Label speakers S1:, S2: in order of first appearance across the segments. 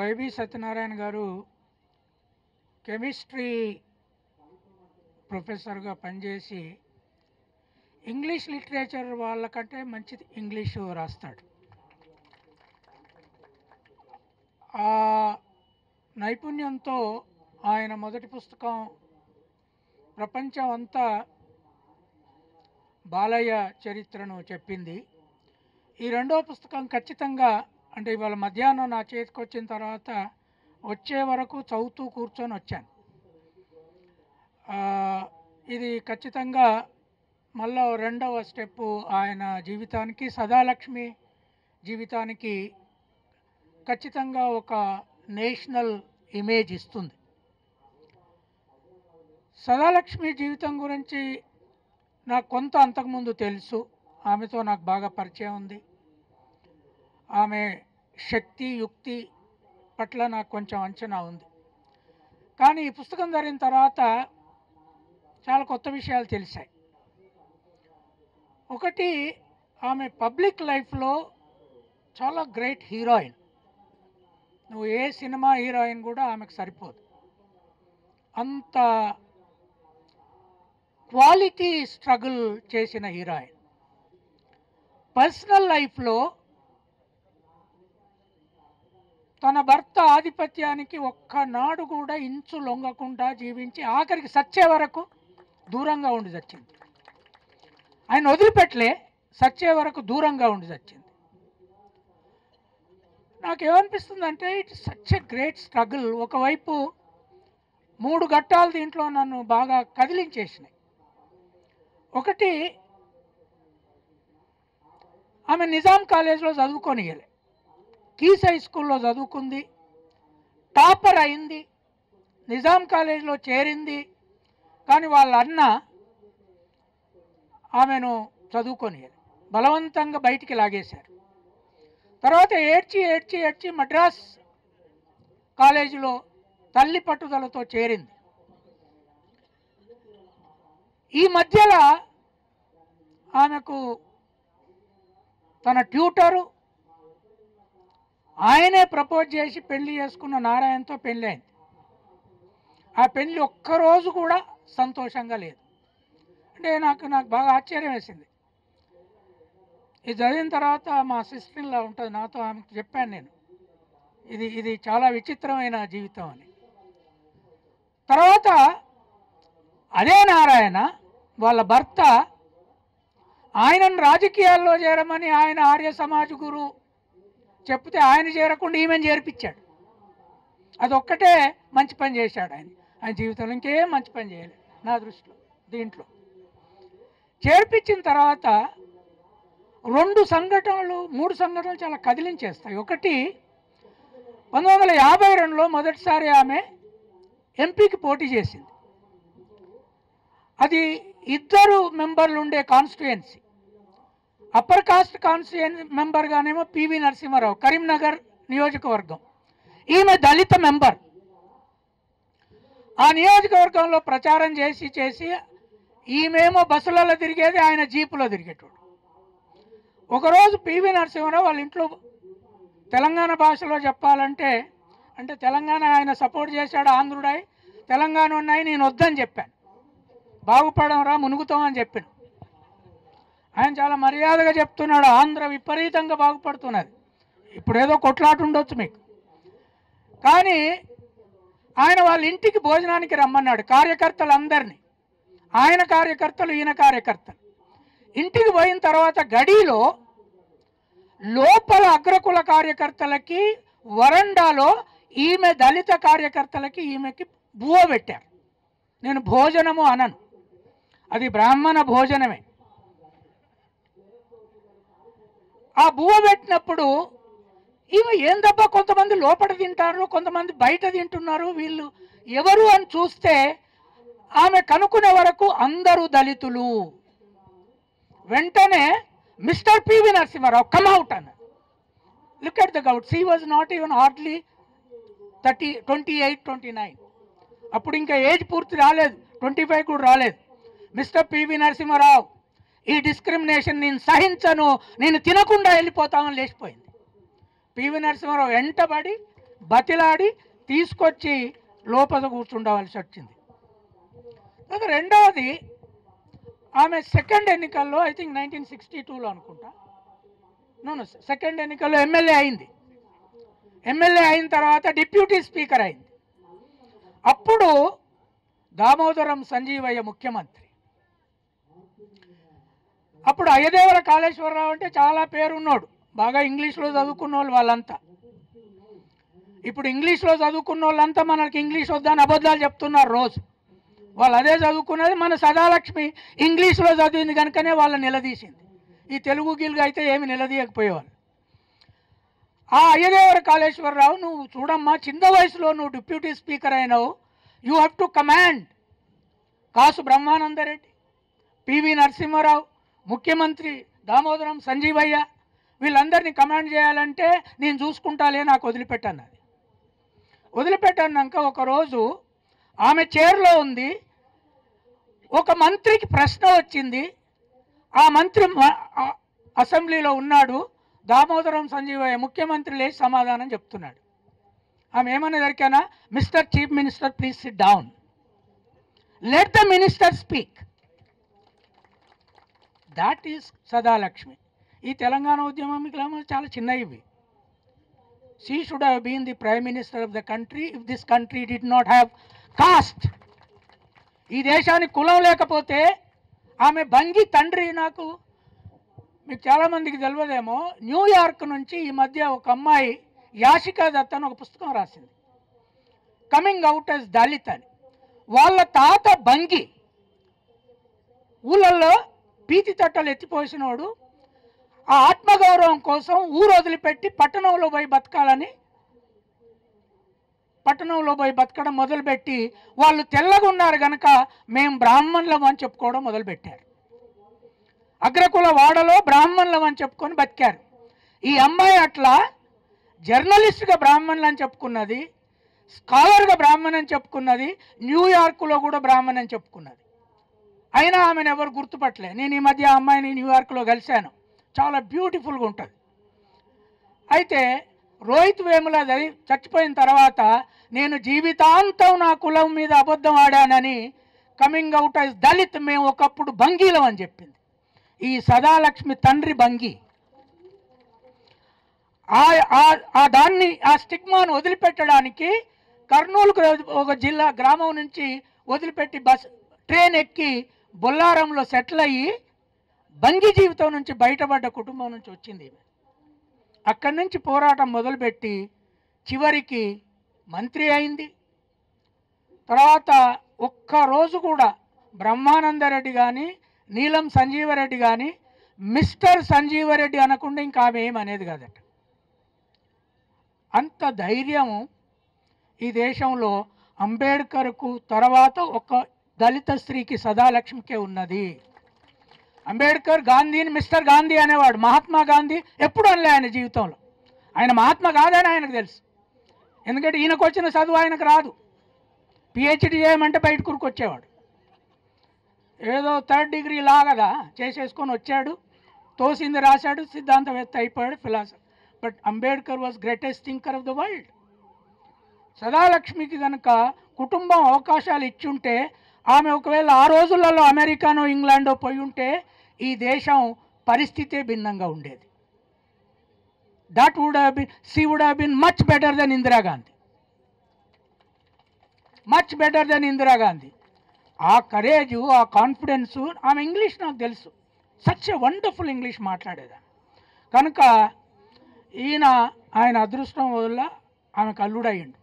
S1: YB Satyanarayana గారు chemistry ప్రొఫెసర్గా పనిచేసి ఇంగ్లీష్ లిటరేచర్ వాళ్ళకంటే మంచిది ఇంగ్లీషు రాస్తాడు ఆ నైపుణ్యంతో ఆయన మొదటి పుస్తకం ప్రపంచం అంతా బాలయ్య చరిత్రను చెప్పింది ఈ రెండో పుస్తకం ఖచ్చితంగా అంటే ఇవాళ మధ్యాహ్నం నా చేతికి వచ్చిన తర్వాత వచ్చే వరకు చదువుతూ కూర్చొని వచ్చాను ఆ, ఇది ఖచ్చితంగా మళ్ళా రెండవ స్టెప్పు ఆయన జీవితానికి సదాలక్ష్మి జీవితానికి ఖచ్చితంగా ఒక నేషనల్ ఇమేజ్ ఇస్తుంది సదాలక్ష్మి జీవితం గురించి నాకు కొంత అంతకుముందు తెలుసు ఆమెతో నాకు బాగా పరిచయం ఉంది ఆమె శక్తి యుక్తి పట్ల నాకు కొంచెం అంచనా ఉంది కానీ ఈ పుస్తకం చదివిన తర్వాత చాలా కొత్త విషయాలు తెలిసాయి ఒకటి ఆమె పబ్లిక్ లైఫ్లో చాలా గ్రేట్ హీరోయిన్ నువ్వు ఏ సినిమా హీరోయిన్ కూడా ఆమెకు సరిపోదు అంత క్వాలిటీ స్ట్రగుల్ చేసిన హీరోయిన్ పర్సనల్ లైఫ్లో తన భర్త ఆధిపత్యానికి ఒక్కనాడు కూడా ఇంచు లొంగకుండా జీవించి ఆఖరికి సచ్చే వరకు దూరంగా ఉండి చచ్చింది ఆయన వదిలిపెట్టలే సచ్చే వరకు దూరంగా ఉండి చచ్చింది నాకేమనిపిస్తుందంటే it's such a great struggle ఒకవైపు మూడు ఘట్టాలు దీంట్లో నన్ను బాగా కదిలించేసినాయి ఒకటి ఆమె నిజాం కాలేజ్లో చదువుకోనియలే కీస్ హై స్కూల్లో చదువుకుంది టాపర్ అయింది నిజాం కాలేజ్లో చేరింది కానీ వాళ్ళ అన్న ఆమెను చదువుకోనియలే బలవంతంగా బయటికి లాగేశారు తర్వాత ఏడ్చి ఏడ్చి ఏడ్చి మద్రాస్ కాలేజీలో తల్లి పట్టుదలతో చేరింది ఈ మధ్యలో ఆమెకు తన ట్యూటరు ఆయనే ప్రపోజ్ చేసి పెళ్లి చేసుకున్న నారాయణతో పెళ్ళి అయింది ఆ పెళ్లి ఒక్కరోజు కూడా సంతోషంగా లేదు అంటే నాకు నాకు బాగా ఆశ్చర్యం వేసింది ఇది చదివిన తర్వాత మా సిస్టర్ ఇలా ఉంటుంది నాతో ఆమెకు చెప్పాను నేను ఇది ఇది చాలా విచిత్రమైన జీవితం అని తర్వాత అదే నారాయణ వాళ్ళ భర్త ఆయనను రాజకీయాల్లో చేరమని ఆయన ఆర్య సమాజ్ గురు చెప్తే ఆయన చేరకుండా ఈమెను చేర్పించాడు అదొక్కటే మంచి పని చేశాడు ఆయన ఆయన జీవితంలో ఇంకేం మంచి పని చేయలేదు నా దృష్టిలో దీంట్లో చేర్పించిన తర్వాత రెండు సంఘటనలు మూడు సంఘటనలు చాలా కదిలించేస్తాయి ఒకటి పంతొమ్మిది వందల యాభై రెండులో మొదటిసారి ఆమె ఎంపీకి పోటీ చేసింది అది ఇద్దరు మెంబర్లు ఉండే కాన్స్టిట్యుయెన్సీ అప్పర్ కాస్ట్ కాన్స్టిట్యుయెన్ మెంబర్గానేమో పివి నరసింహారావు కరీంనగర్ నియోజకవర్గం ఈమె దళిత మెంబర్ ఆ నియోజకవర్గంలో ప్రచారం చేసి చేసి ఈమెమో బస్సులలో తిరిగేది ఆయన జీపులో తిరిగేటోడు ఒకరోజు పివి నరసింహారావు వాళ్ళ ఇంట్లో తెలంగాణ భాషలో చెప్పాలంటే అంటే తెలంగాణ ఆయన సపోర్ట్ చేశాడు ఆంధ్రుడై తెలంగాణ ఉన్నాయి నేను వద్దని చెప్పాను బాగుపడం రా మునుగుతాం అని చెప్పాను ఆయన చాలా మర్యాదగా చెప్తున్నాడు ఆంధ్ర విపరీతంగా బాగుపడుతున్నది ఇప్పుడు ఏదో కొట్లాట ఉండొచ్చు మీకు కానీ ఆయన వాళ్ళ ఇంటికి భోజనానికి రమ్మన్నాడు కార్యకర్తలందరినీ ఆయన కార్యకర్తలు ఈయన కార్యకర్తలు ఇంటికి పోయిన తర్వాత గడిలో లోపల అగ్రకుల కార్యకర్తలకి వరండాలో ఈమె దళిత కార్యకర్తలకి ఈమెకి బువ పెట్టారు నేను భోజనము అనను అది బ్రాహ్మణ భోజనమే ఆ బువ పెట్టినప్పుడు ఈమె ఏందబ్బా కొంతమంది లోపల తింటారు కొంతమంది బయట తింటున్నారు వీళ్ళు ఎవరు అని చూస్తే ఆమె కనుక్కునే వరకు అందరూ దళితులు వెంటనే మిస్టర్ పివి నరసింహారావు కమ్అవుట్ అన్న look at the girl she was not even hardly thirty twenty eight twenty nine అప్పుడు ఇంకా ఏజ్ పూర్తి రాలేదు ట్వంటీ ఫైవ్ కూడా రాలేదు మిస్టర్ పివి నరసింహారావు ఈ డిస్క్రిమినేషన్ నేను సహించను నేను తినకుండా వెళ్ళిపోతామని లేచిపోయింది పివి నరసింహారావు వెంటబడి బతిలాడి తీసుకొచ్చి లోపల కూర్చుండవలసి వచ్చింది తర్వాత రెండవది ఆమె సెకండ్ ఎన్నికల్లో ఐ థింక్ నైన్టీన్ సిక్స్టీ టూలో అనుకుంటా నూనె సెకండ్ ఎన్నికల్లో ఎమ్మెల్యే అయింది ఎమ్మెల్యే అయిన తర్వాత డిప్యూటీ స్పీకర్ అయింది అప్పుడు దామోదరం సంజీవయ్య ముఖ్యమంత్రి అప్పుడు అయ్యదేవర కాళేశ్వరరావు అంటే చాలా పేరున్నాడు బాగా ఇంగ్లీష్లో చదువుకున్న వాళ్ళు వాళ్ళంతా ఇప్పుడు ఇంగ్లీష్లో చదువుకున్న వాళ్ళంతా మనకి ఇంగ్లీష్ వద్దని అబద్ధాలు చెప్తున్నారు రోజు వాళ్ళు అదే చదువుకున్నది మన సదాలక్ష్మి ఇంగ్లీష్లో చదివింది కనుకనే వాళ్ళని నిలదీసింది ఈ తెలుగు గిలుగు అయితే ఏమి నిలదీయకపోయేవాళ్ళు ఆ అయ్యదేవర కాళేశ్వరరావు నువ్వు చూడమ్మా చిన్న వయసులో నువ్వు డిప్యూటీ స్పీకర్ అయినావు you have to command Kasu Brahmanandareddy PV Narasimharao ముఖ్యమంత్రి దామోదరం సంజీవయ్య వీళ్ళందరినీ కమాండ్ చేయాలంటే నేను చూసుకుంటాలే నాకు వదిలిపెట్టాను అది వదిలిపెట్టాక ఒకరోజు ఆమె చైర్లో ఉంది ఒక మంత్రికి ప్రశ్న వచ్చింది ఆ మంత్రి మ- ఆ అసెంబ్లీలో ఉన్నాడు దామోదరం సంజీవయ్య ముఖ్యమంత్రి లేచి సమాధానం చెప్తున్నాడు ఆమె ఏమన్నా దొరికానా Mister chief minister please sit down let the minister speak that is Sadalakshmi ఈ తెలంగాణ ఉద్యమం చాలా చిన్న ఇవి she should have been the prime minister of the country if this country did not have caste ఈ దేశానికి కులం లేకపోతే ఆమె భంగి తండ్రి నాకు మీకు చాలామందికి తెలియదేమో న్యూయార్క్ నుంచి ఈ మధ్య ఒక అమ్మాయి యాషికా దత్ అని ఒక పుస్తకం రాసింది కమింగ్ అవుట్ యాజ్ దళిత్ అని వాళ్ళ తాత భంగి ఊళ్ళల్లో పీతి తట్టలు ఎత్తిపోసినోడు ఆ ఆత్మగౌరవం కోసం ఊరు వదిలిపెట్టి పట్టణంలో పోయి బతకాలని పట్టణంలో పోయి బతకడం మొదలుపెట్టి వాళ్ళు తెల్లగా ఉన్నారు కనుక మేము బ్రాహ్మణులం అని చెప్పుకోవడం మొదలుపెట్టారు అగ్రకుల వాడలో బ్రాహ్మణులం అని చెప్పుకొని బతికారు ఈ అమ్మాయి అట్లా జర్నలిస్ట్గా బ్రాహ్మణులు అని చెప్పుకున్నది స్కాలర్గా బ్రాహ్మణ్ అని చెప్పుకున్నది న్యూయార్క్లో కూడా బ్రాహ్మణ్ అని చెప్పుకున్నది అయినా ఆమెను ఎవరు గుర్తుపట్టలే నేను ఈ మధ్య ఆ అమ్మాయిని న్యూయార్క్లో కలిశాను చాలా బ్యూటిఫుల్గా ఉంటుంది అయితే రోహిత్ వేముల చదివి చచ్చిపోయిన తర్వాత నేను జీవితాంతం నా కులం మీద అబద్ధం ఆడానని కమింగ్ అవుట్ యాజ్ దళిత్ మేము ఒకప్పుడు భంగీలం అని చెప్పింది ఈ సదాలక్ష్మి తండ్రి భంగి ఆ- ఆ- ఆ దాన్ని ఆ స్టిగ్మాను వదిలిపెట్టడానికి కర్నూలుకు ఒక జిల్లా గ్రామం నుంచి వదిలిపెట్టి బస్ ట్రైన్ ఎక్కి బొల్లారంలో సెటిల్ అయ్యి బంగి జీవితం నుంచి బయటపడ్డ కుటుంబం నుంచి వచ్చింది ఈమె. అక్కడి నుంచి పోరాటం మొదలుపెట్టి చివరికి మంత్రి అయింది తర్వాత ఒక్క రోజు కూడా బ్రహ్మానందరెడ్డి కానీ నీలం సంజీవరెడ్డి కానీ మిస్టర్ సంజీవరెడ్డి అనకుండా ఇంకా ఆమె ఏం అనేది కాదట అంత ధైర్యము ఈ దేశంలో అంబేద్కర్కు తర్వాత ఒక దళిత స్త్రీకి సదాలక్ష్మికే ఉన్నది అంబేద్కర్ గాంధీని మిస్టర్ గాంధీ అనేవాడు మహాత్మా గాంధీ ఎప్పుడు అనలే ఆయన జీవితంలో ఆయన మహాత్మా కాదని ఆయనకు తెలుసు ఎందుకంటే ఈయనకు వచ్చిన చదువు ఆయనకు రాదు పిహెచ్డి చేయమంటే బయట కూరుకొచ్చేవాడు ఏదో థర్డ్ డిగ్రీ లాగదా చేసేసుకొని వచ్చాడు తోసింది రాశాడు సిద్ధాంతవేత్త అయిపోయాడు philosopher but Ambedkar was greatest thinker of the world సదాలక్ష్మికి కనుక కుటుంబం అవకాశాలు ఇచ్చుంటే ఆమె ఒకవేళ ఆ రోజులలో అమెరికానో ఇంగ్లాండో పోయి ఉంటే ఈ దేశం పరిస్థితే భిన్నంగా ఉండేది that would have been see would have been much better then Indira Gandhi much better then Indira Gandhi ఆ కరేజు ఆ కాన్ఫిడెన్సు ఆమె ఇంగ్లీష్ నాకు తెలుసు సచ్ ఎ వండర్ఫుల్ ఇంగ్లీష్ మాట్లాడేదాన్ని కనుక ఈయన ఆయన అదృష్టం వల్ల ఆమెకు అల్లుడు అయ్యిండు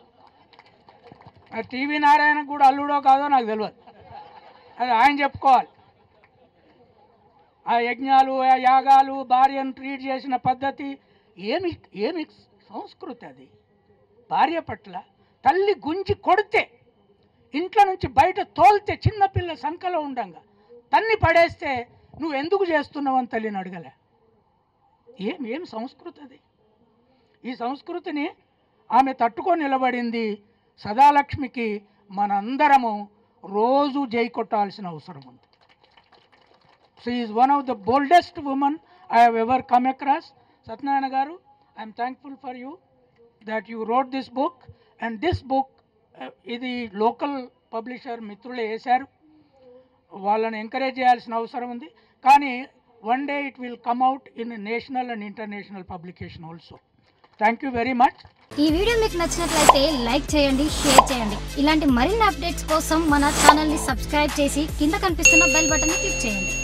S1: మరి టీవీ నారాయణకు కూడా అల్లుడో కాదో నాకు తెలియదు అది ఆయన చెప్పుకోవాలి ఆ యజ్ఞాలు ఆ యాగాలు భార్యను ట్రీట్ చేసిన పద్ధతి ఏమి ఏమి సంస్కృతి అది భార్య పట్ల తల్లి గుంజి కొడితే ఇంట్లో నుంచి బయట తోలితే చిన్నపిల్ల సంఖలో ఉండంగా తన్ని పడేస్తే నువ్వు ఎందుకు చేస్తున్నావు అని తల్లిని అడగలే ఏం ఏం సంస్కృతి అది ఈ సంస్కృతిని ఆమె తట్టుకొని నిలబడింది సదాలక్ష్మికి మనందరము రోజు జై కొట్టాల్సిన అవసరం ఉంది she is one of the boldest women I have ever come across Satyanarayana garu I'm thankful for you that you wrote this book and this book uh, ఇది లోకల్ పబ్లిషర్ మిత్రులే వేశారు వాళ్ళని ఎంకరేజ్ చేయాల్సిన అవసరం ఉంది కానీ one day it will come out in national and international publication also thank you very much
S2: ఈ video మీకు నచ్చినట్లయితే లైక్ చేయండి షేర్ చేయండి ఇలాంటి మరిన్ని అప్డేట్స్ కోసం మన ఛానల్ని సబ్స్క్రైబ్ చేసి కింద కనిపిస్తున్న బెల్ బటన్ని క్లిక్ చేయండి